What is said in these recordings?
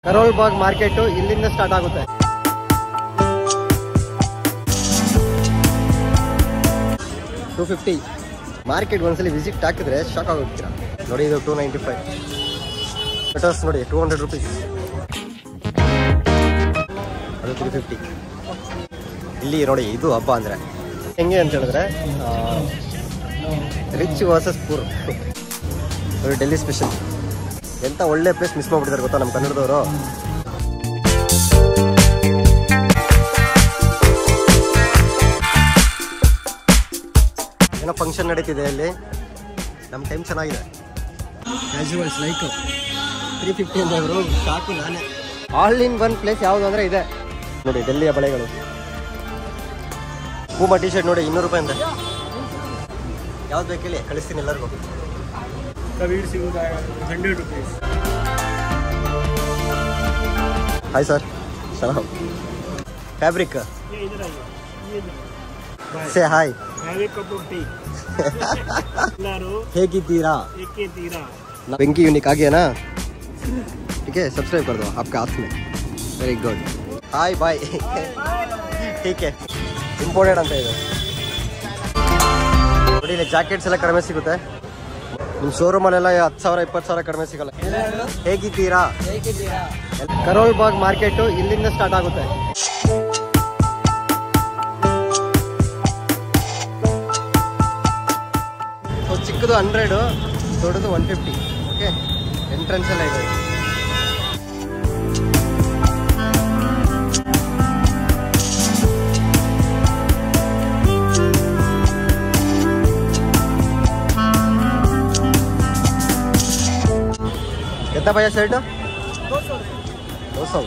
ಕರೋಲ್ Bagh market ಇಲ್ಲಿಂದ start ಆಗುತ್ತೆ two fifty market ಒಂದ್ಸಲಿ ವಿಸಿಟ್ ಹಾಕಿದ್ರೆ ಶಾಕ್ ಆಗೋಗ್ತೀರಾ ನೋಡಿ ಇದು ಟೂ ನೈಂಟಿ ಫೈವ್ ಸ್ವೆಟರ್ಸ್ ನೋಡಿ ಟೂ ಹಂಡ್ರೆಡ್ ರುಪೀಸ್ ಅದು ತ್ರೀ ಫಿಫ್ಟಿ ಇಲ್ಲಿ ನೋಡಿ ಇದು ಹಬ್ಬ ಅಂದರೆ ಹೆಂಗೆ ಅಂತ ಹೇಳಿದ್ರೆ ರಿಚ್ ವರ್ಸಸ್ ಪೂರ್ ನೋಡಿ ಡೆಲ್ಲಿ ಸ್ಪೆಷಲ್ ಎಂತ ಒಳ್ಳೆ ಪ್ಲೇಸ್ ಮಿಸ್ ಮಾಡ್ಬಿಟ್ಟಿದ್ದಾರೆ ಗೊತ್ತಾ ನಮ್ಮ ಕನ್ನಡದವರು ಏನೋ ಫಂಕ್ಷನ್ ನಡೀತಿದೆ ಅಲ್ಲಿ ನಮ್ಮ ಟೈಮ್ ಚೆನ್ನಾಗಿದೆ ಕ್ಯಾಶುವಲ್ಸ್ ಲೈಕ್ ತ್ರೀ ಫಿಫ್ಟಿ ಅಂತ ಅವರು ಸಾಕು ನಾನೇ ಆಲ್ ಇನ್ ಒನ್ ಪ್ಲೇಸ್ ಯಾವುದು ಅಂದರೆ ಇದೆ ನೋಡಿ ಡೆಲ್ಲಿಯ ಬಳೆಗಳು ಪೂಮಾ ಟಿ ಶರ್ಟ್ ನೋಡಿ ಇನ್ನೂರು ರೂಪಾಯಿ ಅಂತ ಯಾವ್ದು ಬೇಕು ಹೇಳಿ ಕಳಿಸ್ತೀನಿ ಎಲ್ಲರಿಗೂ ಕಬೀರ್ ಸಿಗುತ್ತಾ ಹಂಡ್ರೆಡ್ ರುಪೀಸ್ ಹಾಯ್ ಸರ್ ಸಲಾಮ್ ಫ್ಯಾಬ್ರಿಕ್ ये इधर आइए ये इधर say hi have a cup of tea ಎಲ್ಲರೂ ಹೇಗಿದ್ದೀರಾ ಏಕೆ ತೀರಾ पिंकी यूनिक आ गया ना ठीक है सब्सक्राइब कर दो आपका हाथ में very good hi bye teak imported ಅಂತ ಇದೆ ನೋಡಿ ಇಲ್ಲಿ ಜಾಕೆಟ್ಸ್ ಎಲ್ಲ ಕಡಿಮೆ ಸಿಗುತ್ತೆ ನಿಮ್ಮ ಶೋರೂಮಲ್ಲೆಲ್ಲ ಹತ್ತು ಸಾವಿರ ಇಪ್ಪತ್ತು ಸಾವಿರ ಕಡಿಮೆ ಸಿಗಲ್ಲ ಹೇಗಿದ್ದೀರಾ ಕರೋಲ್ ಬಾಗ್ ಮಾರ್ಕೆಟು ಇಲ್ಲಿಂದ ಸ್ಟಾರ್ಟ್ ಆಗುತ್ತೆ ಸೊ ಚಿಕ್ಕದು ಹಂಡ್ರೆಡು ದೊಡ್ಡದು ಒನ್ ಫಿಫ್ಟಿ ಓಕೆ ಎಂಟ್ರೆನ್ಸ್ ಎಲ್ಲ ಇದೆ कितना भैया शर्ट दो सौ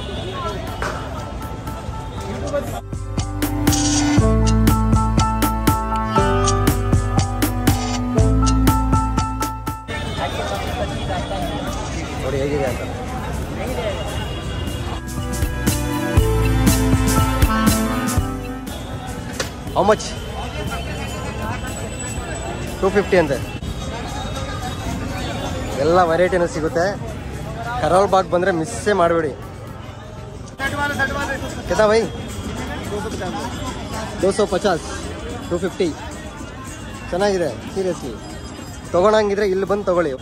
ನೋಡಿ ಹೇಗಿದೆ ಅಂತ ಹೌ ಮಚ್ ಟೂ ಫಿಫ್ಟಿ ಅಂತೆ ಎಲ್ಲ ವೆರೈಟಿನೂ ಸಿಗುತ್ತೆ ಕರೋಲ್ ಬಾಗ್ ಬಂದರೆ ಮಿಸ್ಸೇ ಮಾಡಬೇಡಿ ಕೆತಾ ಬೈ ದೋ ಸौ ಪಚಾಸ್ ಟೂ ಫಿಫ್ಟಿ ಚೆನ್ನಾಗಿದೆ ಸೀರಿಯಸ್ಲಿ ತೊಗೊಳಂಗಿದ್ರೆ ಇಲ್ಲಿ ಬಂದು ತಗೊಳ್ಳಿ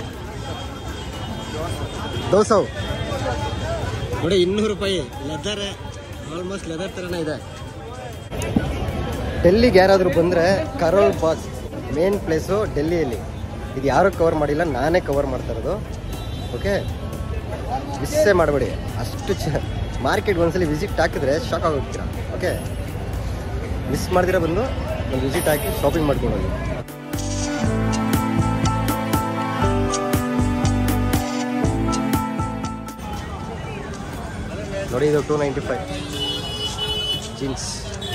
ದೋ ಸौ ನೋಡಿ ಇನ್ನೂರು ರೂಪಾಯಿ ಲೆದರ್ ಆಲ್ಮೋಸ್ಟ್ ಲೆದರ್ ಥರನೇ ಇದೆ ಡೆಲ್ಲಿಗೆ ಯಾರಾದರೂ ಬಂದರೆ ಕರೋಲ್ ಬಾಗ್ ಮೇನ್ ಪ್ಲೇಸು ಡೆಲ್ಲಿಯಲ್ಲಿ ಇದು ಯಾರು ಕವರ್ ಮಾಡಿಲ್ಲ ನಾನೇ ಕವರ್ ಮಾಡ್ತಾ ಇರೋದು ಓಕೆ ಮಿಸ್ಸೇ ಮಾಡಬೇಡಿ ಅಷ್ಟು ಚ ಮಾರ್ಕೆಟ್ ಒಂದ್ಸಲಿ ವಿಸಿಟ್ ಹಾಕಿದ್ರೆ ಶಾಕ್ ಆಗೋಗ್ತೀರಾ ಓಕೆ ಮಿಸ್ ಮಾಡಿದಿರ ಬಂದು ಒಂದು ವಿಸಿಟ್ ಹಾಕಿ ಶಾಪಿಂಗ್ ಮಾಡ್ಕೊಂಡು ಹೋಗಿ ನೋಡಿ ಇದು ಟೂ ನೈಂಟಿ ಫೈವ್ ಜೀನ್ಸ್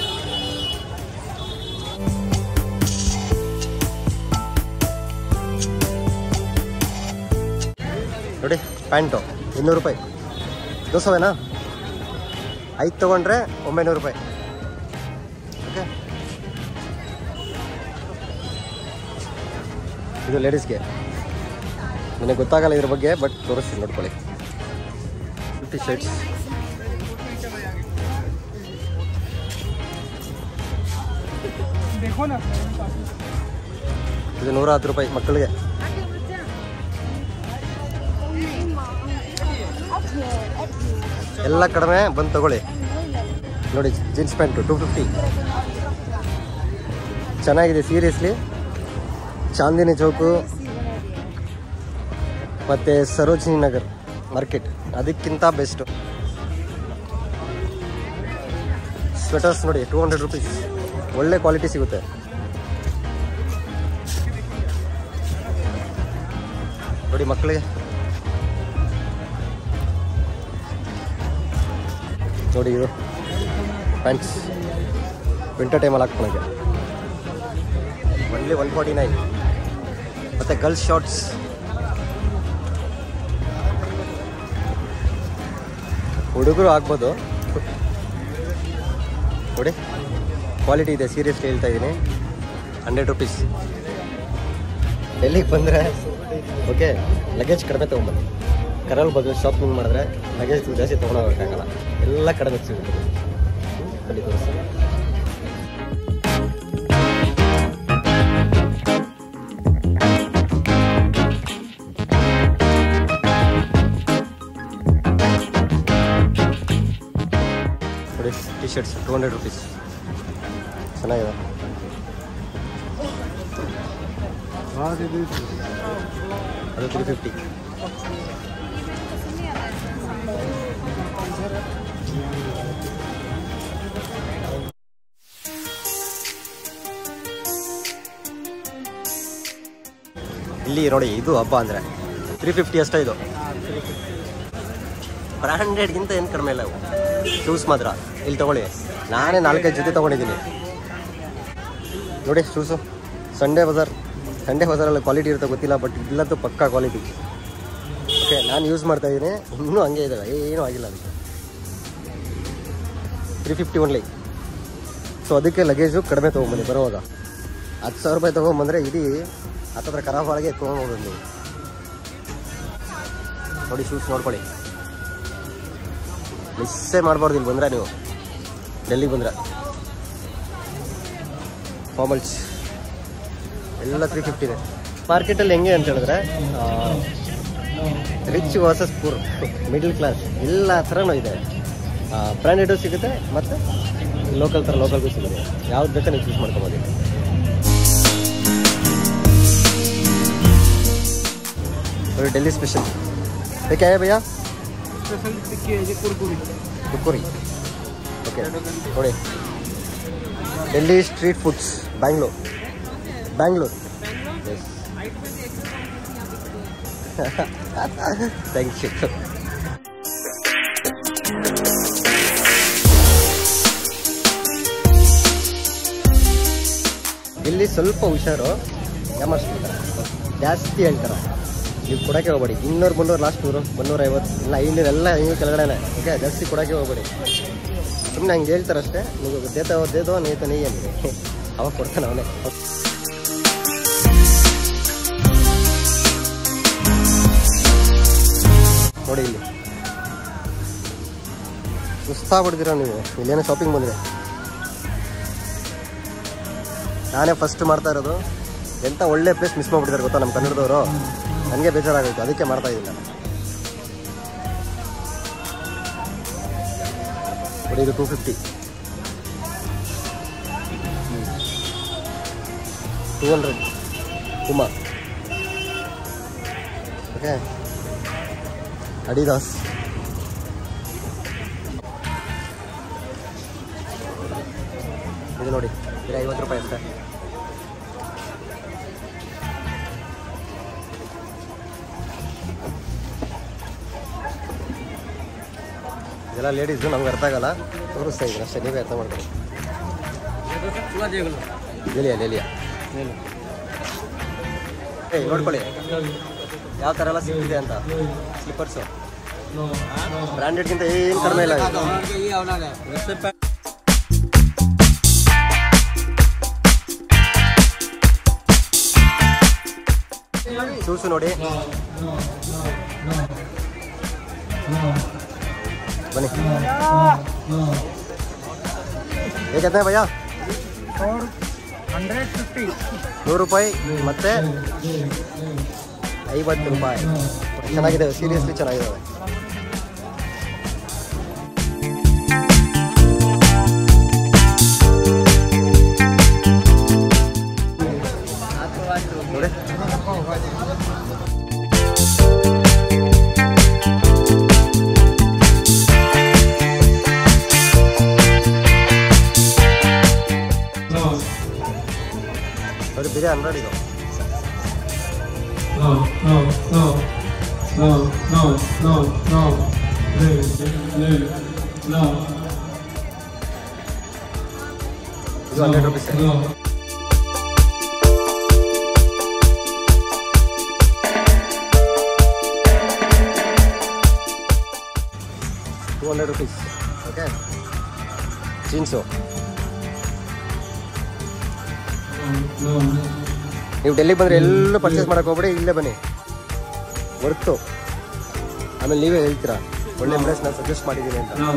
ನೋಡಿ ಪ್ಯಾಂಟು ಇನ್ನೂರು ರೂಪಾಯಿ ದೋಸವೇನಾ ಐದು ತೊಗೊಂಡ್ರೆ ಒಂಬೈನೂರು ರೂಪಾಯಿ ಓಕೆ ಇದು ಲೇಡೀಸ್ಗೆ ನನಗೆ ಗೊತ್ತಾಗಲ್ಲ ಇದ್ರ ಬಗ್ಗೆ ಬಟ್ ತೋರಿಸ್ತೀನಿ ನೋಡ್ಕೊಳ್ಳಿ ಫಿಫ್ಟಿ ಶರ್ಟ್ಸ್ देखो ना ಇದು ನೂರ ಹತ್ತು ರೂಪಾಯಿ ಮಕ್ಕಳಿಗೆ ಎಲ್ಲ ಕಡಿಮೆ ಬಂದು ತಗೊಳ್ಳಿ ನೋಡಿ ಜೀನ್ಸ್ ಪ್ಯಾಂಟು ಟೂ ಫಿಫ್ಟಿ ಚೆನ್ನಾಗಿದೆ ಸೀರಿಯಸ್ಲಿ ಚಾಂದಿನಿ ಚೌಕು ಮತ್ತು ಸರೋಜಿನಿ ನಗರ್ ಮಾರ್ಕೆಟ್ ಅದಕ್ಕಿಂತ ಬೆಸ್ಟು ಸ್ವೆಟರ್ಸ್ ನೋಡಿ ಟೂ ಹಂಡ್ರೆಡ್ ರುಪೀಸ್ ಒಳ್ಳೆ ಕ್ವಾಲಿಟಿ ಸಿಗುತ್ತೆ ನೋಡಿ ಮಕ್ಕಳಿಗೆ ನೋಡಿ ಇದು ಪ್ಯಾಂಟ್ಸ್ ವಿಂಟರ್ ಟೈಮಲ್ಲಿ ಹಾಕ್ಕೊಳಕ್ಕೆ ಒನ್ಲಿ ಒನ್ ಫಾರ್ಟಿ ನೈನ್ ಮತ್ತು ಗರ್ಲ್ಸ್ ಶಾರ್ಟ್ಸ್ ಹುಡುಗರು ಆಗ್ಬೋದು ನೋಡಿ ಕ್ವಾಲಿಟಿ ಇದೆ ಸೀರಿಯಸ್ಲಿ ಹೇಳ್ತಾ ಇದ್ದೀನಿ ಹಂಡ್ರೆಡ್ ರುಪೀಸ್ ಎಲ್ಲಿಗೆ ಬಂದರೆ ಓಕೆ ಲಗೇಜ್ ಕಡಿಮೆ ತೊಗೊಂಬನ್ನಿ ಕರಲ್ ಬಗ್ಗೆ ಶಾಪಿಂಗ್ ಮಾಡಿದ್ರೆ ಲಗೇಜ್ ಜಾಸ್ತಿ ತೊಗೊಂಡೋಗಕ್ಕಾಗಲ್ಲ ಎಲ್ಲ ಕಡಿಮೆ ಸಿಗುತ್ತೆ ಹ್ಮ್, ಬನ್ನಿ ತೋರಿಸ್ತೀನಿ ನೋಡಿ T shirts two hundred rupees ಚೆನ್ನಾಗಿದೆ ಅದು ತ್ರೀ ಫಿಫ್ಟಿ ಇಲ್ಲಿ ನೋಡಿ ಇದು ಹಬ್ಬ ಅಂದರೆ ತ್ರೀ ಫಿಫ್ಟಿ ಅಷ್ಟೇ ಇದು ಬ್ರ್ಯಾಂಡೆಡ್ಗಿಂತ ಏನು ಕಡಿಮೆ ಇಲ್ಲ ಇವು ಶೂಸ್ ಮಾತ್ರ ಇಲ್ಲಿ ತಗೊಳ್ಳಿ ನಾನೇ ನಾಲ್ಕೈದು ಜೊತೆ ತೊಗೊಂಡಿದ್ದೀನಿ ನೋಡಿ ಶೂಸು ಸಂಡೇ ಬಜಾರ್ ಸಂಡೇ ಬಜಾರಲ್ಲಿ ಕ್ವಾಲಿಟಿ ಇರುತ್ತೆ ಗೊತ್ತಿಲ್ಲ ಬಟ್ ಇಲ್ಲದ್ದು ಪಕ್ಕಾ ಕ್ವಾಲಿಟಿ ಓಕೆ ನಾನು ಯೂಸ್ ಮಾಡ್ತಾ ಇದ್ದೀನಿ ಇನ್ನೂ ಹಂಗೆ ಇದ್ದಾವೆ ಏನೂ ಆಗಿಲ್ಲ ಅದಕ್ಕೆ ತ್ರೀ ಫಿಫ್ಟಿ ಒನ್ಲಿ ಸೊ ಅದಕ್ಕೆ ಲಗೇಜು ಕಡಿಮೆ ತೊಗೊಂಬನ್ನಿ ಬರುವಾಗ ಹತ್ತು ಸಾವಿರ ರೂಪಾಯಿ ತೊಗೊಂಬಂದರೆ ಇಡೀ ಹತ್ತತ್ರ ಖರಾಬ್ ಒಳಗೆ ಎತ್ಕೊಂಡ್ಬೋದು ನೀವು ನೋಡಿ ಶೂಸ್ ನೋಡ್ಕೊಳ್ಳಿ ಮಿಸ್ಸೇ ಮಾಡಬಾರ್ದು ಇಲ್ಲಿ ಬಂದರೆ ನೀವು ಡೆಲ್ಲಿಗೆ ಬಂದರೆ ಫಾರ್ಮಲ್ಸ್ ಎಲ್ಲ ತ್ರೀ ಫಿಫ್ಟಿದೆ ಮಾರ್ಕೆಟಲ್ಲಿ ಹೆಂಗೆ ಅಂತ ಹೇಳಿದ್ರೆ rich versus poor middle class ಎಲ್ಲ ಥರನೂ ಇದೆ ಬ್ರ್ಯಾಂಡೆಡು ಸಿಗುತ್ತೆ ಮತ್ತು ಲೋಕಲ್ ಥರ ಲೋಕಲ್ಗೂ ಸಿಗುತ್ತೆ ಯಾವ್ದು ಬೇಕಾ ನೀವು ಚೂಸ್ ಮಾಡ್ಕೊಬೋದು ನೋಡಿ ಡೆಲ್ಲಿ ಸ್ಪೆಷಲ್ ಬೇಕೆ ಭಯ್ಯ स्पेशल टिक्की है जी कुरकुरी ಕುಕ್ಕುರಿ ಓಕೆ ನೋಡಿ Delhi street foods Bangalore Bangalore yes thank you ಇಲ್ಲಿ ಸ್ವಲ್ಪ ಹುಷಾರು ಯಾಮರ್ಸ್ಬಿಡ್ತಾರೆ ಜಾಸ್ತಿ ಹೇಳ್ತಾರೆ ನೀವು ಕೊಡೋಕ್ಕೆ ಹೋಗ್ಬೇಡಿ ಇನ್ನೂರು ಮುನ್ನೂರು ಲಾಸ್ಟ್ ನೂರು ಮುನ್ನೂರ ಐವತ್ತು ಇಲ್ಲ ಐನೂರು ಎಲ್ಲ ಐನೂರು ಕೆಳಗಡೆನೆ ಓಕೆ ಜಾಸ್ತಿ ಕೊಡೋಕ್ಕೆ ಹೋಗ್ಬೇಡಿ ಸುಮ್ಮನೆ ಹಂಗೆ ಹೇಳ್ತಾರೆ ಅಷ್ಟೇ ನೀವು ದೇತ ದೇದೋ ನೇತ ನೀ ಅಂತ ಅವಾಗ ಕೊಡ್ತಾನೆ ಅವನೇ ನೋಡಿ ಇಲ್ಲಿ ಸುಸ್ತಾಗ್ಬಿಡ್ತೀರ ನೀವು ಇಲ್ಲೇನೋ ಶಾಪಿಂಗ್ ಬಂದರೆ ನಾನೇ ಫಸ್ಟ್ ಮಾಡ್ತಾ ಇರೋದು ಎಂಥ ಒಳ್ಳೆ ಪ್ಲೇಸ್ ಮಿಸ್ ಮಾಡ್ಬಿಟ್ಟಿದ್ದಾರೆ ಗೊತ್ತಾ ನಮ್ಮ ಕನ್ನಡದವರು ನನಗೆ ಬೇಜಾರಾಗೋಯ್ತು ಅದಕ್ಕೆ ಮಾಡ್ತಾ ಇದ್ದೀನಿ ನಾನು ನೋಡಿ ಇದು ಟೂ ಫಿಫ್ಟಿ ಟೂ ಹಂಡ್ರೆಡ್ ಕುಮಾ ಓಕೆ ಅಡಿದಾಸ್ ಇದು ನೋಡಿ ಇದು ಐವತ್ತು ರೂಪಾಯಿ ಅಷ್ಟೇ ಇದೆಲ್ಲ ಲೇಡೀಸು ನಮ್ಗೆ ಅರ್ಥ ಆಗಲ್ಲ ತೋರಿಸ್ತಾ ಇದ್ದೀನಿ ಅಷ್ಟೇ ನೀವೇ ಅರ್ಥ ಮಾಡ್ಕೊಳ್ಳಿ ಲೆಲಿಯಾ ಲೆಲಿಯಾ ಏಯ್ ನೋಡ್ಕೊಳ್ಳಿ ಯಾವ ಥರ ಎಲ್ಲ ಸಿಗ್ತಿದೆ ಅಂತ ಸ್ಲಿಪ್ಪರ್ಸು ಬ್ರ್ಯಾಂಡೆಡ್ಗಿಂತ ಏನು ಕಡಿಮೆ ಇಲ್ಲ ಇದು. ಶೂಸು ನೋಡಿ ಬನ್ನಿ ಹೇಗತ್ತೆ ಭಯ್ಯ और हंड्रेड फिफ्टी ನೂರು ರೂಪಾಯಿ ಮತ್ತೆ ಐವತ್ತು ರೂಪಾಯಿ ಚೆನ್ನಾಗಿದೆ ಸೀರಿಯಸ್ಲಿ ಚೆನ್ನಾಗಿದ್ದಾವೆ ನೋಡಿ ನೋಡಿ ಬಿರಿ ಹಂಡ್ರೆಡ್ ಇದು no, no, no, no, no, no, no, live, live, no, ಇದು hundred rupees no. Two hundred rupees okay jeans No, ನೀವು ಡೆಲ್ಲಿಗೆ ಬಂದರೆ ಎಲ್ಲೂ ಪರ್ಚೇಸ್ ಮಾಡೋಕೆ ಹೋಗ್ಬೇಡಿ ಇಲ್ಲೇ ಬನ್ನಿ ವರ್ತು ಆಮೇಲೆ ನೀವೇ ಹೇಳ್ತೀರಾ ಒಳ್ಳೆ ಪ್ಲೇಸ್ ನಾನು ಸಜೆಸ್ಟ್ ಮಾಡಿದ್ದೀನಿ ಅಂತ Now.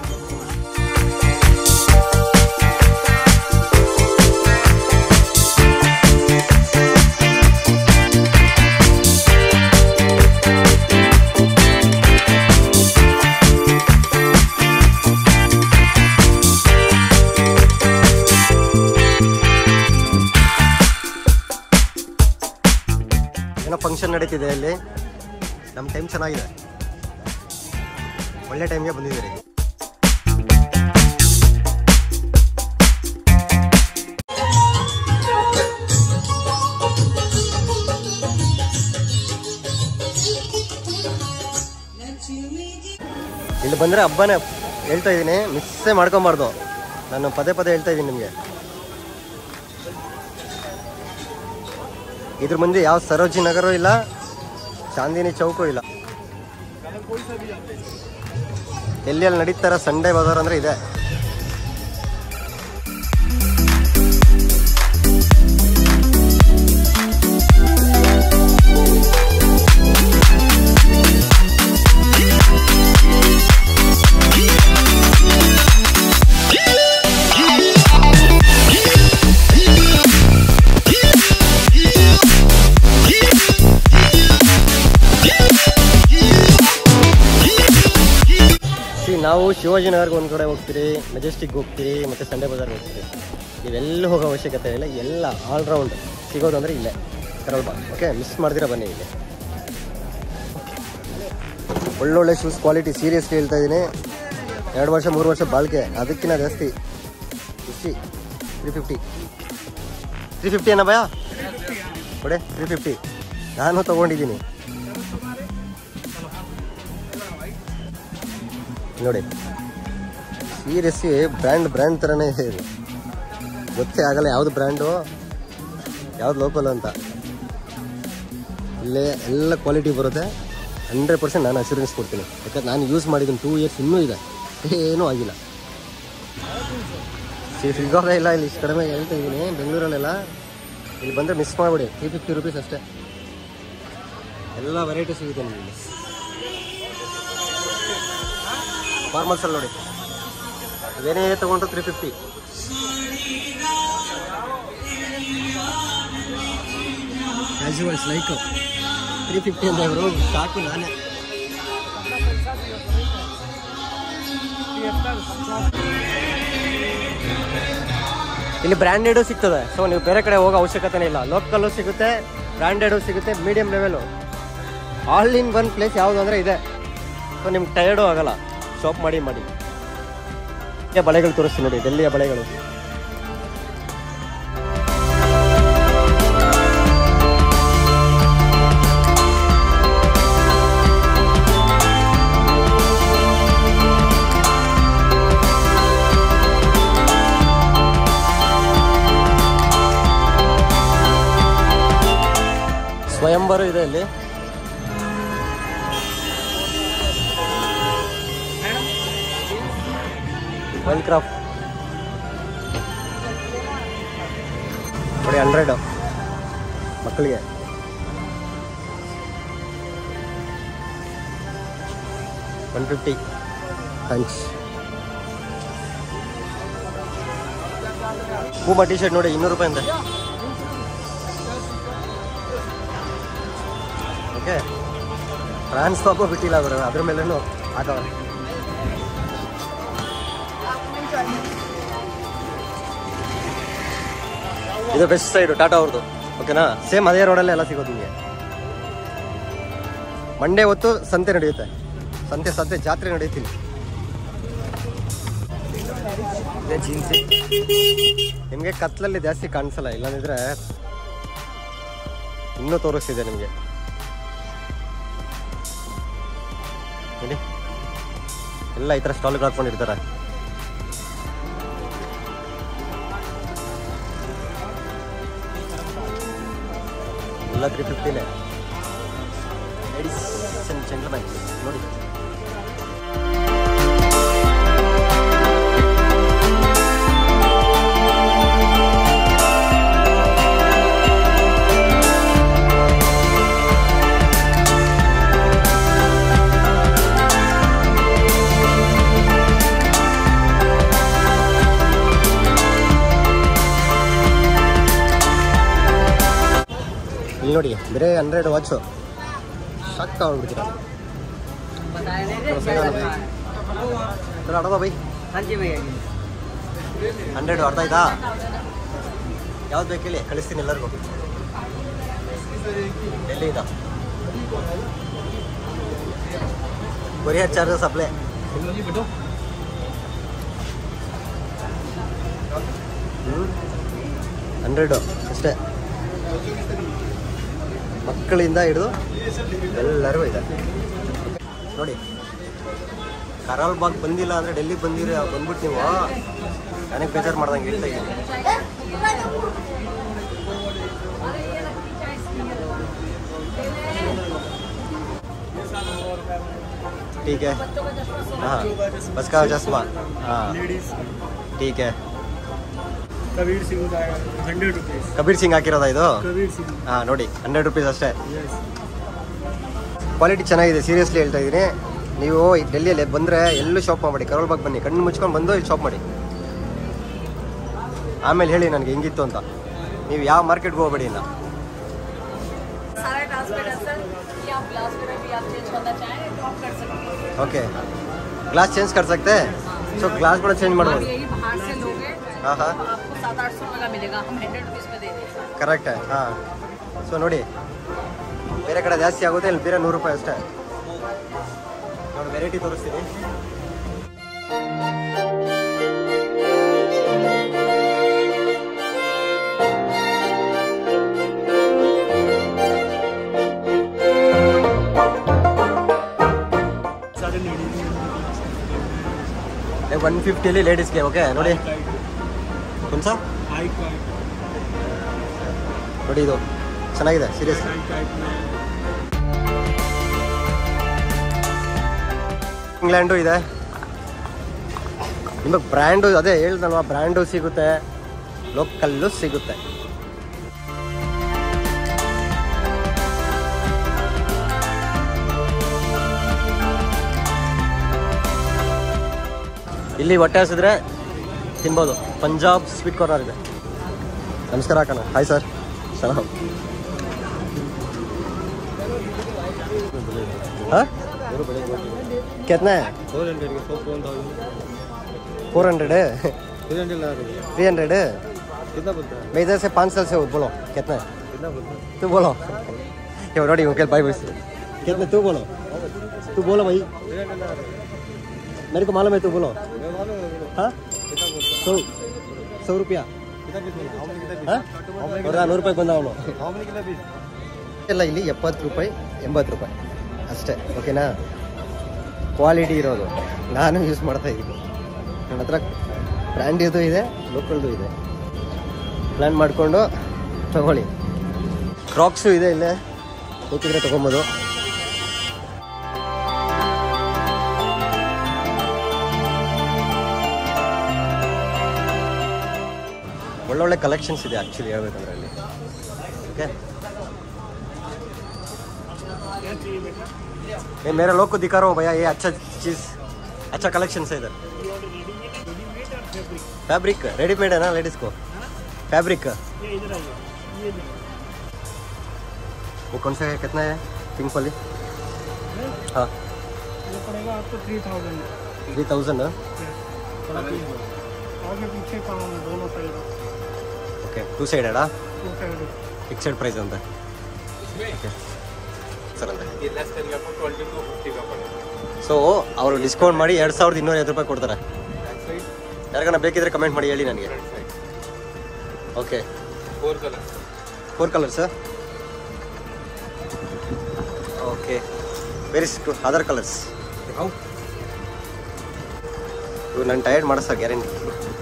ಏನೋ ಫಂಕ್ಷನ್ ನಡೀತಿದೆ ಅಲ್ಲಿ ನಮ್ಮ ಟೈಮ್ ಚೆನ್ನಾಗಿದೆ ಒಳ್ಳೆ ಟೈಮ್ಗೆ ಬಂದಿದ್ದೀರಿ ಇಲ್ಲಿ ಬಂದರೆ ಹಬ್ಬನೇ ಹೇಳ್ತಾ ಇದ್ದೀನಿ ಮಿಸ್ಸೇ ಮಾಡ್ಕೊಬಾರ್ದು ನಾನು ಪದೇ ಪದೇ ಹೇಳ್ತಾ ಇದ್ದೀನಿ ನಿಮಗೆ ಇದ್ರ ಮುಂದೆ ಯಾವ ಸರೋಜಿ ನಗರ ಇಲ್ಲ ಚಾಂದಿನಿ ಚೌಕು ಇಲ್ಲ ಎಲ್ಲಿಯಲ್ಲಿ ನಡೀತಾರ ಸಂಡೇ ಬಜಾರ್ ಅಂದ್ರೆ ಇದೆ ಸಿ ನಾವು ಶಿವಾಜಿನಗರ್ಗೆ ಒಂದು ಕಡೆ ಹೋಗ್ತೀರಿ ಮೆಜೆಸ್ಟಿಕ್ ಹೋಗ್ತೀರಿ ಮತ್ತು ಸಂಡೇ ಬಜಾರ್ಗೆ ಹೋಗ್ತೀರಿ ಇವೆಲ್ಲ ಹೋಗೋ ಅವಶ್ಯಕತೆ ಇಲ್ಲ ಎಲ್ಲ ಆಲ್ರೌಂಡ್ ಸಿಗೋದು ಅಂದರೆ ಇಲ್ಲೇ ಕರಲ್ ಬಾಗ್ ಓಕೆ ಮಿಸ್ ಮಾಡ್ದಿರ ಬನ್ನಿ ಇಲ್ಲಿ ಒಳ್ಳೊಳ್ಳೆ ಶೂಸ್ ಕ್ವಾಲಿಟಿ ಸೀರಿಯಸ್ಲಿ ಹೇಳ್ತಾ ಇದ್ದೀನಿ ಎರಡು ವರ್ಷ ಮೂರು ವರ್ಷ ಬಾಳಿಕೆ ಅದಕ್ಕಿಂತ ಜಾಸ್ತಿ ಖುಷಿ ತ್ರೀ ಫಿಫ್ಟಿ ತ್ರೀ ಫಿಫ್ಟಿ ಏನಾ ಭಯ ಬಡೆ ತ್ರೀ ಫಿಫ್ಟಿ ನಾನು ತೊಗೊಂಡಿದ್ದೀನಿ ನೋಡಿ ಸೀರಿಯಸ್ಲಿ ಬ್ರ್ಯಾಂಡ್ ಬ್ರ್ಯಾಂಡ್ ಥರನೇ ಇದೆ ಇದು ಗೊತ್ತೇ ಆಗಲ್ಲ ಯಾವ್ದು ಬ್ರ್ಯಾಂಡು ಯಾವ್ದು ಲೋಕಲ್ ಅಂತ ಇಲ್ಲೇ ಎಲ್ಲ ಕ್ವಾಲಿಟಿ ಬರುತ್ತೆ ಹಂಡ್ರೆಡ್ ಪರ್ಸೆಂಟ್ ನಾನು ಅಶ್ಯೂರೆನ್ಸ್ ಕೊಡ್ತೀನಿ ಯಾಕಂದ್ರೆ ನಾನು ಯೂಸ್ ಮಾಡಿದ್ದೀನಿ ಟೂ ಇಯರ್ಸ್ ಇನ್ನೂ ಇದೆ ಏನೂ ಆಗಿಲ್ಲ ಸಿ ಸಿಗೋದೇ ಇಲ್ಲ ಇಲ್ಲಿ ಇಷ್ಟು ಕಡಿಮೆ ಹೇಳ್ತಾ ಇದ್ದೀನಿ ಬೆಂಗಳೂರಲ್ಲೆಲ್ಲ ಇಲ್ಲಿ ಬಂದರೆ ಮಿಸ್ ಮಾಡಿಬಿಡಿ ತ್ರೀ ಫಿಫ್ಟಿ ರುಪೀಸ್ ಅಷ್ಟೇ ಎಲ್ಲ ವೆರೈಟಿ ಸಿಗುತ್ತೆ ನಿಮಗೆ ಫಾರ್ಮಲ್ಸಲ್ಲಿ ನೋಡಿ ಇದೇನೇ ತೊಗೊಂಡ್ರು three fifty casuals like three fifty ಅಂತ ಅವರು ಸಾಕು ನಾನೇ ಇಲ್ಲಿ ಬ್ರ್ಯಾಂಡೆಡು ಸಿಗ್ತದೆ ಸೊ ನೀವು ಬೇರೆ ಕಡೆ ಹೋಗೋ ಅವಶ್ಯಕತೆನೇ ಇಲ್ಲ ಲೋಕಲ್ಲು ಸಿಗುತ್ತೆ ಬ್ರ್ಯಾಂಡೆಡು ಸಿಗುತ್ತೆ medium level all in one place ಯಾವುದು ಅಂದರೆ ಇದೆ ಸೊ ನಿಮ್ಗೆ ಟಯರ್ಡು ಆಗಲ್ಲ ಶಾಪ್ ಮಾಡಿ ಮಾಡಿ ಇಲ್ಲಿಯ ಬಳೆಗಳು ತೋರಿಸ್ತೀನಿ ನೋಡಿ ಡೆಲ್ಲಿಯ ಬಳೆಗಳು ಸ್ವಯಂವರ ಇದೆ ಇಲ್ಲಿ ವೈಲ್ಡ್ ಕ್ರಾಫ್ಟ್ ನೋಡಿ ಹಂಡ್ರೆಡ್ ಮಕ್ಕಳಿಗೆ one fifty thanks Puma T shirt ನೋಡಿ ಇನ್ನೂರು ರೂಪಾಯಿ ಅಂತೆ ಓಕೆ ಫ್ರಾನ್ಸ್ ಪಾಪ ಬಿಟ್ಟಿಲ್ಲ ಅವರು ಅದ್ರ ಮೇಲೇನು ಹಾಕವ್ರೆ ಇದು ಬೆಸ್ಟ್ ಸೈಡು ಟಾಟಾ ಅವ್ರದ್ದು ಓಕೆನಾ ಸೇಮ್ ಅದೇ ರೋಡಲ್ಲೇ ಎಲ್ಲ ಸಿಗೋದು ನಿಮಗೆ ಮಂಡೇ ಹೊತ್ತು ಸಂತೆ ನಡೆಯುತ್ತೆ ಸಂತೆ ಸಂತೆ ಜಾತ್ರೆ ನಡೆಯುತ್ತೀನಿ ನಿಮಗೆ ಕತ್ಲಲ್ಲಿ ಜಾಸ್ತಿ ಕಾಣಿಸಲ್ಲ ಇಲ್ಲಂದಿದ್ರೆ ಇನ್ನೂ ತೋರಿಸ್ತಿದೆ ನಿಮಗೆ ನೋಡಿ ಎಲ್ಲ ಈ ಥರ ಸ್ಟಾಲ್ಗಳು ಹಾಕ್ಕೊಂಡಿರ್ತಾರೆ ಎಲ್ಲ ತ್ರೀ ಫಿಫ್ಟಿನೇ ಲೇಡೀಸ್ ಅಂಡ್ ಜೆಂಟ್ಲ್ಮನ್ ನೋಡಿ ನೋಡಿ ಬರೀ ಹಂಡ್ರೆಡ್ ವಾಚು ಸಾಕ್ ಆಗ್ಬಿಡ್ತೀರ ಅಡದ ಬೈ हाँ जी भैया जी ಹಂಡ್ರೆಡ್ ಅರ್ಧ ಆಯ್ತಾ ಯಾವ್ದು ಬೇಕು ಹೇಳಿ ಕಳಿಸ್ತೀನಿ ಎಲ್ಲರಿಗೂ ಎಲ್ಲಿಂದ ಕೊರಿಯರ್ ಚಾರ್ಜಸ್ ಅಪ್ಲೈ ಹಂಡ್ರೆಡು ಅಷ್ಟೇ ಮಕ್ಕಳಿಂದ ಹಿಡಿದು ಎಲ್ಲರಿಗೂ ಇದೆ ನೋಡಿ ಕರಾಲ್ ಬಾಗ್ ಬಂದಿಲ್ಲ ಅಂದರೆ ಡೆಲ್ಲಿಗೆ ಬಂದಿರಿ ಬಂದ್ಬಿಟ್ಟು ನೀವು ನನಗೆ ಬೇಜಾರು ಮಾಡ್ದಂಗೆ ಹೇಳ್ತಾ ಇದ್ದೀನಿ ठीक है हाँ बस का चश्मा हाँ लेडीज ठीक है कबीर सिंह का हंड्रेड रुपीज ಕಬೀರ್ ಸಿಂಗ್ ಹಾಕಿರೋದಾ ಇದು कबीर सिंह ಹಾಂ ನೋಡಿ ಹಂಡ್ರೆಡ್ ರುಪೀಸ್ ಅಷ್ಟೇ यस ಕ್ವಾಲಿಟಿ ಚೆನ್ನಾಗಿದೆ ಸೀರಿಯಸ್ಲಿ ಹೇಳ್ತಾ ಇದ್ದೀನಿ ನೀವು ಈ ಡೆಲ್ಲಿಯಲ್ಲಿ ಬಂದರೆ ಎಲ್ಲೂ ಶಾಪ್ ಮಾಡಿ ಕರೋಲ್ ಬಾಗ್ ಬನ್ನಿ ಕಣ್ಣು ಮುಚ್ಕೊಂಡು ಬಂದು ಇಲ್ಲಿ ಶಾಪ್ ಮಾಡಿ ಆಮೇಲೆ ಹೇಳಿ ನನಗೆ ಹೆಂಗಿತ್ತು ಅಂತ ನೀವು ಯಾವ ಮಾರ್ಕೆಟ್ಗೆ ಹೋಗ್ಬೇಡಿ ಇನ್ನು सारा टास्क का सर कि आप ग्लास में भी आप चेंज करना चाहें तो आप कर सकते हैं ಓಕೆ ಗ್ಲಾಸ್ ಚೇಂಜ್ कर सकते ಸೊ ಗ್ಲಾಸ್ ಕೂಡ ಚೇಂಜ್ आप ಮಾಡ್ಬೋದು यही बाहर से लोगे हाँ, हाँ। तो आपको सात आठ सौ का मिलेगा हम हंड्रेड रुपीज़ में दे देंगे ಕರೆಕ್ಟ್ ಹಾಂ ಸೊ ನೋಡಿ ಬೇರೆ ಕಡೆ ಜಾಸ್ತಿ ಆಗುತ್ತೆ ಇಲ್ಲಿ ಬೇರೆ ನೂರು ರೂಪಾಯಿ ಅಷ್ಟೇ ನೋಡಿ ವೆರೈಟಿ ತೋರಿಸ್ತೀನಿ सारे लेडीज ಒನ್ ಫಿಫ್ಟಿಲಿ ಲೇಡೀಸ್ಗೆ ಓಕೆ ನೋಡಿ ಒಂದು ಸಹ हाई ನೋಡಿ ಇದು ಚೆನ್ನಾಗಿದೆ ಸೀರಿಯಸ್ हाई टाइप में ಇಂಗ್ಲೆಂಡು ಇದೆ ನಿಮಗೆ ಬ್ರ್ಯಾಂಡು ಅದೇ ಹೇಳ್ದಲ್ವಾ ಬ್ರ್ಯಾಂಡು ಸಿಗುತ್ತೆ ಲೋಕಲ್ಲು ಸಿಗುತ್ತೆ ಇಲ್ಲಿ ಹೊಟ್ಟೆ ಹಸಿದ್ರೆ ತಿನ್ಬೋದು ಪಂಜಾಬ್ ಸ್ವೀಟ್ ಕಾರ್ನರ್ ಇದೆ ನಮಸ್ಕಾರ ಅಕ್ಕಣ ಹಾಯ್ ಸರ್ ಸಲಾಮ್ ಹಾಂ कितना है फोर हंड्रेड का फोर थाउजेंड फोर हंड्रेड है थ्री हंड्रेड लगा देंगे थ्री हंड्रेड है कितना बोलता है मैं इधर से पाँच साल से हूँ बोलो कितना है कितना बोलता है तू बोलो क्यों रोडी अंकल भाई भाई कितने तू बोलो तू बोलो भाई थ्री हंड्रेड लगा देंगे मेरे को मालूम है तू बोलो मैं मालूम है बोलो। हाँ कितना बोलता सौ सौ रुपया है कितना पीस बोलता है? How many कितना हाँ पीस और ನೂರು ರೂಪಾಯಿ ಬಂದ ಅವನು How many कितना पीस ಎಲ್ಲ ಇಲ್ಲಿ ಎಪ್ಪತ್ತು ರೂಪಾಯಿ ಎಂಬತ್ತು ರೂಪಾಯಿ ಅಷ್ಟೇ ಓಕೆನಾ ಕ್ವಾಲಿಟಿ ಇರೋದು ನಾನು ಯೂಸ್ ಮಾಡ್ತಾ ಇದ್ದೀನಿ ನನ್ನ ಹತ್ರ ಬ್ರ್ಯಾಂಡಿದು ಇದೆ ಲೋಕಲ್ದು ಇದೆ ಪ್ಲ್ಯಾನ್ ಮಾಡಿಕೊಂಡು ತಗೊಳ್ಳಿ ಕ್ರಾಕ್ಸು ಇದೆ ಇಲ್ಲೇ ಬೇಕಿದ್ರೆ ತೊಗೊಬೋದು ಒಳ್ಳೊಳ್ಳೆ ಕಲೆಕ್ಷನ್ಸ್ ಇದೆ ಆ್ಯಕ್ಚುಲಿ ಹೇಳ್ಬೇಕಂದ್ರೆ ಅಲ್ಲಿ ಓಕೆ क्या चाहिए बेटा ये मेरे लोग को दिखा रहा हूँ भैया ये अच्छा चीज़ अच्छा कलेक्शन है इधर रेडीमेड और फैब्रिक फैब्रिक रेडीमेड है ना लेडीज़ को फैब्रिक ये इधर आइए ये देखो वो कौन सा है कितना है पिंक वाली हाँ ये पड़ेगा आपको थ्री थाउजेंड थ्री थाउजेंड थोड़ा पीस आगे पीछे काम है दोनों साइड ಓಕೆ ಟೂ ಸೈಡೆಡಾ टू साइड ಫಿಕ್ಸೆಡ್ ಪ್ರೈಸ್ ಅಂತ ಓಕೆ ಸರ್ ಅಂತ ಸೊ ಅವರು ಡಿಸ್ಕೌಂಟ್ ಮಾಡಿ ಎರಡು ಸಾವಿರದ ಇನ್ನೂರೈವತ್ತು ರೂಪಾಯಿ ಕೊಡ್ತಾರೆ ಯಾರಿಗಾನ ಬೇಕಿದ್ರೆ ಕಮೆಂಟ್ ಮಾಡಿ ಹೇಳಿ ನನಗೆ okay four colour four colours okay very two other colours ಇವು ನಾನು ಟೈರ್ಡ್ ಮಾಡಿಸ ಗ್ಯಾರಂಟಿ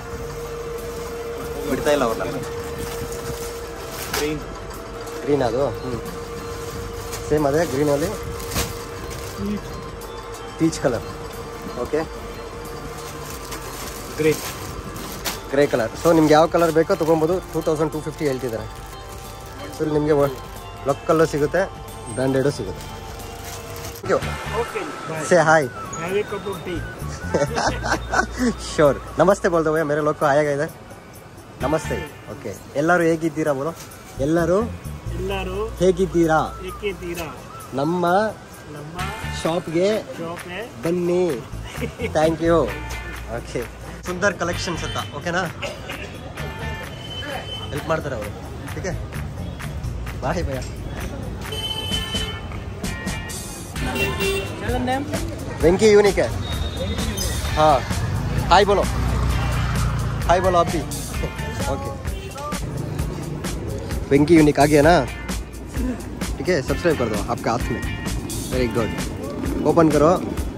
ಬಿಡ್ತಾ ಇಲ್ಲ ಅವ್ರನ್ನ ग्रीन ಗ್ರೀನ್ ಅದು ಹ್ಞೂ ಸೇಮ್ ಅದೇ ಗ್ರೀನಲ್ಲಿ peach colour okay grey grey colour so ನಿಮ್ಗೆ ಯಾವ ಕಲರ್ ಬೇಕೋ ತೊಗೊಬೋದು ಟೂ ತೌಸಂಡ್ ಟೂ ಫಿಫ್ಟಿ ಹೇಳ್ತಿದ್ದಾರೆ ಸೊ ಇಲ್ಲಿ ನಿಮಗೆ ಲೊಕ್ಕಲ್ಲು ಸಿಗುತ್ತೆ ಬ್ರ್ಯಾಂಡೆಡು ಸಿಗುತ್ತೆ ಥ್ಯಾಂಕ್ ಯು ओके बाय से hi have a cup of tea ಶೋರ್ ನಮಸ್ತೆ ಬೋಲ್ದ ಭಯ ಮೇರೆ ಲೋಕ ಆಯಾಗ ಇದೆ ನಮಸ್ತೆ ಓಕೆ ಎಲ್ಲರೂ ಹೇಗಿದ್ದೀರಾ ಬೋಲೋ ಎಲ್ಲರೂ ಎಲ್ಲರೂ ಹೇಗಿದ್ದೀರಾ ಏಕೆ ತೀರಾ ನಮ್ಮ ನಮ್ಮ ಶಾಪ್ಗೆ ಶಾಪೆ ಬನ್ನಿ thank you okay Sundar collections ಅಂತ ಓಕೆನಾ ಹೆಲ್ಪ್ ಮಾಡ್ತಾರೆ ಅವರು ठीक ಬಾಯ್ ಭಯ वेंकी यूनिक है हाँ हाय बोलो हाय बोलो आप भी ओके वेंकी यूनिक आ गया ना ठीक है सब्सक्राइब कर दो आपके हाथ में वेरी गुड ओपन करो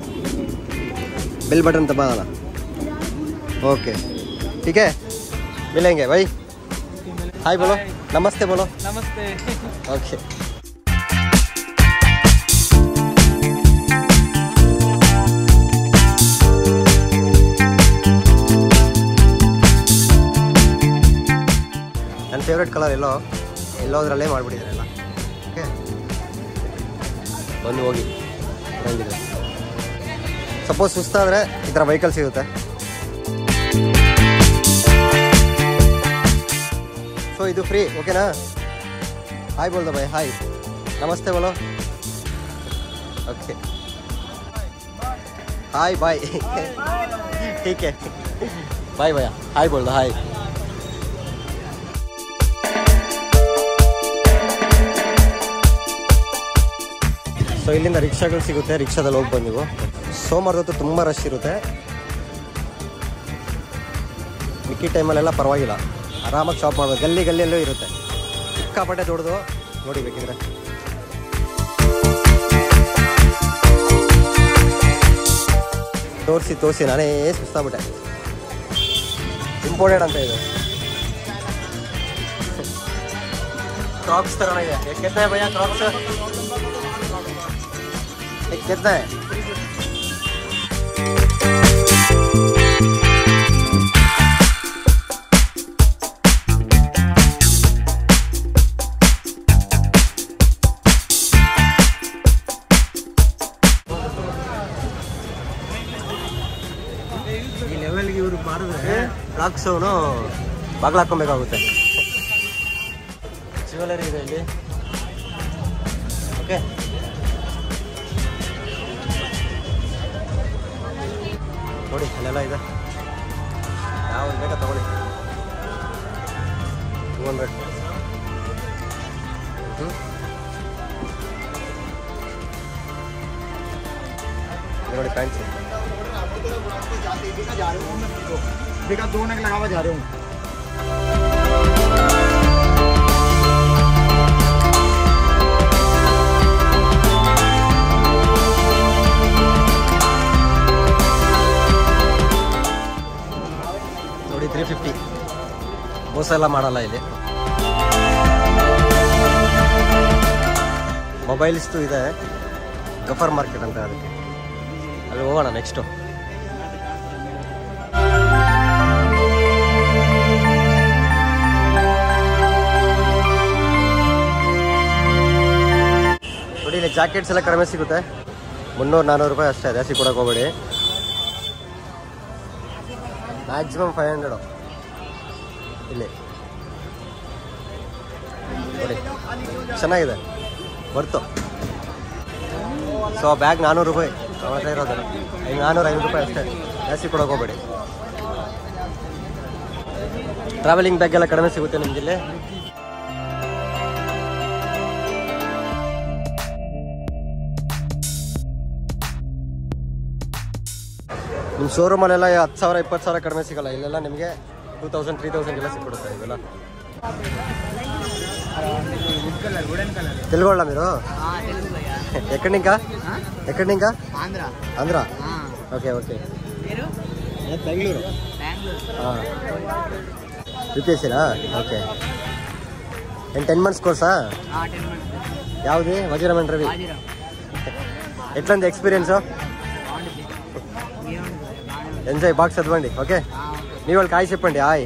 बेल बटन दबा देना ओके ठीक है मिलेंगे भाई हाय बोलो नमस्ते बोलो ನಮಸ್ತೆ ओके ನನ್ನ ಫೇವ್ರೆಟ್ ಕಲರ್ ಎಲ್ಲೋ ಎಲ್ಲೋದ್ರಲ್ಲೇ ಮಾಡಿಬಿಟ್ಟಿದ್ದಾರೆ ಎಲ್ಲ ಓಕೆ ಬಂದು ಹೋಗಿ ಚೆನ್ನಾಗಿದೆ ಸಪೋಸ್ ಸುಸ್ತಾದರೆ ಈ ಥರ ವೆಹಿಕಲ್ ಸಿಗುತ್ತೆ ಸೊ ಇದು ಫ್ರೀ ಓಕೆನಾ ಹಾಯ್ ಬೋಲ್ದ ಬಾಯ್ ಹಾಯ್ ನಮಸ್ತೆ ಬೋಲೋ ಓಕೆ ಹಾಯ್ ಬಾಯ್ ठीक है ಬಾಯ್ ಭಯ ಹಾಯ್ ಬೋಲ್ದ ಹಾಯ್ ಸೊ ಇಲ್ಲಿಂದ ರಿಕ್ಷಾಗಳು ಸಿಗುತ್ತೆ ರಿಕ್ಷಾದಲ್ಲಿ ಹೋಗಿ ಬಂದಿವು ಸೋಮವಾರದ ಹೊತ್ತು ತುಂಬ ರಶ್ ಇರುತ್ತೆ ಮಿಕ್ಕಿ ಟೈಮಲ್ಲೆಲ್ಲ ಪರವಾಗಿಲ್ಲ ಆರಾಮಾಗಿ ಶಾಪ್ ಮಾಡ್ಬೋದು ಗಲ್ಲಿ ಗಲ್ಲಿಯಲ್ಲೂ ಇರುತ್ತೆ ಸಿಕ್ಕಾಪಟ್ಟೆ ದೊಡ್ಡದು ನೋಡಿ ಬೇಕಿದ್ರೆ ತೋರಿಸಿ ತೋರಿಸಿ ನಾನೇ ಸುಸ್ತಾಗ್ಬಿಟ್ಟೆ ಇಂಪೋರ್ಟೆಡ್ ಅಂತ ಇದೆ ಕ್ರಾಕ್ಸ್ ತರೋಣ ಇದೆ ಕೆತ್ತ ಭಯ ಕ್ರಾಕ್ಸ್ ಕೆತ್ತ ಈ ಲೆವೆಲ್ಗೆ ಇವರು ಮಾಡಿದ್ರೆ ಕ್ರಾಕ್ಸ್ ಅವನು ಬಾಗ್ಲು ಹಾಕೊಬೇಕಾಗುತ್ತೆ ಜ್ಯುವೆಲರಿ ಇದೆ ಇಲ್ಲಿ ಓಕೆ ನೋಡಿ ಅಲ್ಲೆಲ್ಲ ಇದೆ ಯಾವ್ದು ಬೇಕಾ ತಗೊಳ್ಳಿ ಟೂ ಹಂಡ್ರೆಡ್ ನೋಡಿ ಪ್ಯಾಂಟ್ಸ್ देखा दो नग लगावा जा रहे हूँ ನೋಡಿ ತ್ರೀ ಫಿಫ್ಟಿ ಮೋಸ ಎಲ್ಲ ಮಾಡಲ್ಲ ಇಲ್ಲಿ ಮೊಬೈಲ್ಸ್ದು ಇದೆ ಗಫರ್ ಮಾರ್ಕೆಟ್ ಅಂತ ಅದಕ್ಕೆ ಅಲ್ಲಿ ಹೋಗೋಣ ನೆಕ್ಸ್ಟು ನೋಡಿ ಇಲ್ಲಿ ಜಾಕೆಟ್ಸ್ ಎಲ್ಲ ಕಡಿಮೆ ಸಿಗುತ್ತೆ ಮುನ್ನೂರು ನಾನ್ನೂರು ರೂಪಾಯಿ ಅಷ್ಟೇ ಜಾಸ್ತಿ ಕೊಡೋಕೆ ಹೋಗ್ಬೇಡಿ ಮ್ಯಾಕ್ಸಿಮಮ್ ಫೈವ್ ಹಂಡ್ರೆಡು ಇಲ್ಲಿ ನೋಡಿ ಚೆನ್ನಾಗಿದೆ ಬರ್ತು ಸೊ ಬ್ಯಾಗ್ ನಾನ್ನೂರು ರೂಪಾಯಿ ಅವಳ ಇರೋದು ಐದು ನಾನ್ನೂರು ಐನೂರು ರೂಪಾಯಿ ಅಷ್ಟೇ ಜಾಸ್ತಿ ಕೊಡೋಕೆ ಹೋಗ್ಬೇಡಿ ಟ್ರಾವೆಲಿಂಗ್ ಬ್ಯಾಗ್ ಎಲ್ಲ ಕಡಿಮೆ ಸಿಗುತ್ತೆ ನಿಮ್ಗಿಲ್ಲಿ ನಿಮ್ಮ ಶೋರೂಮಲ್ಲೆಲ್ಲ ಹತ್ತು ಸಾವಿರ ಇಪ್ಪತ್ತು ಸಾವಿರ ಕಡಿಮೆ ಸಿಗಲ್ಲ ಇಲ್ಲೆಲ್ಲ ನಿಮಗೆ ಟೂ ತೌಸಂಡ್ ತ್ರೀ ತೌಸಂಡ್ ಎಲ್ಲ ಸಿಕ್ಬಿಡುತ್ತೆ ಇವೆಲ್ಲ తెలుగోళ్ళ మీరు ఎక్కడి ఇంకా ఎక్కడి ఇంకా आंध्र ఆంధ్ర ఓకే ఓకే బెంగళూరు యూపీఎస్సీనా ఓకే ಏನು ಟೆನ್ ಮಂತ್ಸ್ ಕೋರ್ಸಾ ಯಾವುದು ವಜ್ರಮನ್ ರವಿ ఎట్లంది ఎక్స్పీరియన్స్ ఎంజాయ్ బాగా చదవండి ఓకే మీ వాళ్ళకి హాయ్ చెప్పండి హాయ్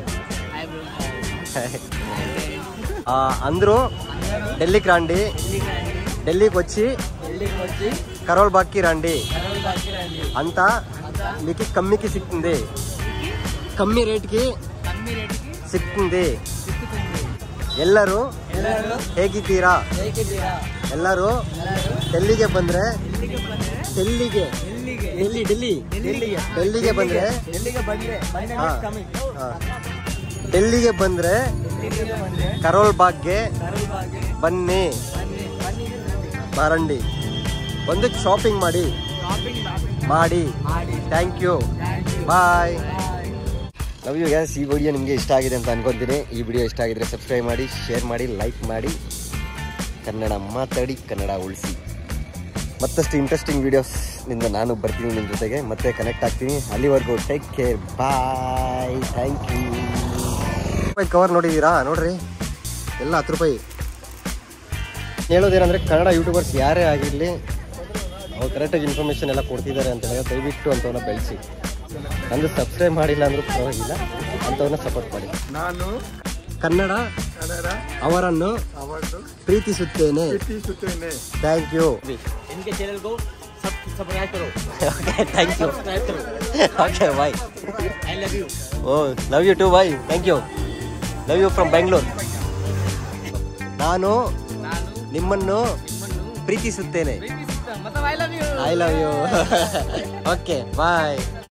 ఆ, అందరూ ఢిల్లీకి రండి ఢిల్లీకి వచ్చి కరోల్ బాగ్కి రండి అంతా మీకు కమ్మికి సిక్తుంది కమ్మి రేట్కి సిక్తుంది ಎಲ್ಲರೂ ಹೇಗಿದ್ದೀರಾ ಎಲ್ಲರೂ ಡೆಲ್ಲಿಗೆ ಬಂದ್ರೆ ಡೆಲ್ಲಿಗೆ ಡೆಲ್ಲಿ ಡೆಲ್ಲಿ ಡೆಲ್ಲಿಗೆ ಡೆಲ್ಲಿಗೆ ಬಂದ್ರೆ ಹಾ. ಹಾ. ಡೆಲ್ಲಿಗೆ ಬಂದ್ರೆ ಕರೋಲ್ ಬಾಗ್ಗೆ ಬನ್ನಿ ಬಾರಂಡಿ ಒಂದು ಶಾಪಿಂಗ್ ಮಾಡಿ ಮಾಡಿ thank you bye love you guys ಈ ವಿಡಿಯೋ ನಿಮಗೆ ಇಷ್ಟ ಆಗಿದೆ ಅಂತ ಅನ್ಕೊಂತೀನಿ ಈ ವಿಡಿಯೋ ಇಷ್ಟ ಆಗಿದ್ರೆ ಸಬ್ಸ್ಕ್ರೈಬ್ ಮಾಡಿ ಶೇರ್ ಮಾಡಿ ಲೈಕ್ ಮಾಡಿ ಕನ್ನಡ ಮಾತಾಡಿ ಕನ್ನಡ ಉಳಿಸಿ ಮತ್ತಷ್ಟು ಇಂಟ್ರೆಸ್ಟಿಂಗ್ ವಿಡಿಯೋಸ್ ನಿಂದ ನಾನು ಬರ್ತೀನಿ ನಿಮ್ಮ ಜೊತೆಗೆ ಮತ್ತೆ ಕನೆಕ್ಟ್ ಆಗ್ತೀನಿ ಅಲ್ಲಿವರೆಗೂ take care bye thank you cover ನೋಡಿದ್ದೀರಾ ನೋಡ್ರಿ ಎಲ್ಲ ಹತ್ತು ರೂಪಾಯಿ ಹೇಳೋದೇನಂದರೆ ಕನ್ನಡ ಯೂಟ್ಯೂಬರ್ಸ್ ಯಾರೇ ಆಗಿರಲಿ ಅವ್ರು ಕರೆಕ್ಟಾಗಿ ಇನ್ಫಾರ್ಮೇಷನ್ ಎಲ್ಲ ಕೊಡ್ತಿದ್ದಾರೆ ಅಂತ ಹೇಳಿದ್ರೆ ದಯವಿಟ್ಟು ಅಂಥವನ್ನ ಬೆಳೆಸಿ ನಂದು ಸಬ್ಸ್ಕ್ರೈಬ್ ಮಾಡಿಲ್ಲ ಅಂದ್ರೂ ಪರವಾಗಿಲ್ಲ ಅಂಥವನ್ನ ಸಪೋರ್ಟ್ ಮಾಡಿ ನಾನು ಕನ್ನಡ ಕನ್ನಡ ಅವರನ್ನು ಅವತ್ತು ಪ್ರೀತಿಸುತ್ತೇನೆ ಪ್ರೀತಿಸುತ್ತೇನೆ ಥ್ಯಾಂಕ್ ಯು इनके चैनल को सब सब्सक्राइब करो ಓಕೆ ಥ್ಯಾಂಕ್ ಯು सब्सक्राइब करो okay bye I love you oh love you too bye thank you love you from Bengaluru ನಾನು ನಿಮ್ಮನ್ನು ಪ್ರೀತಿಸುತ್ತೇನೆ मतलब I love you I love you okay bye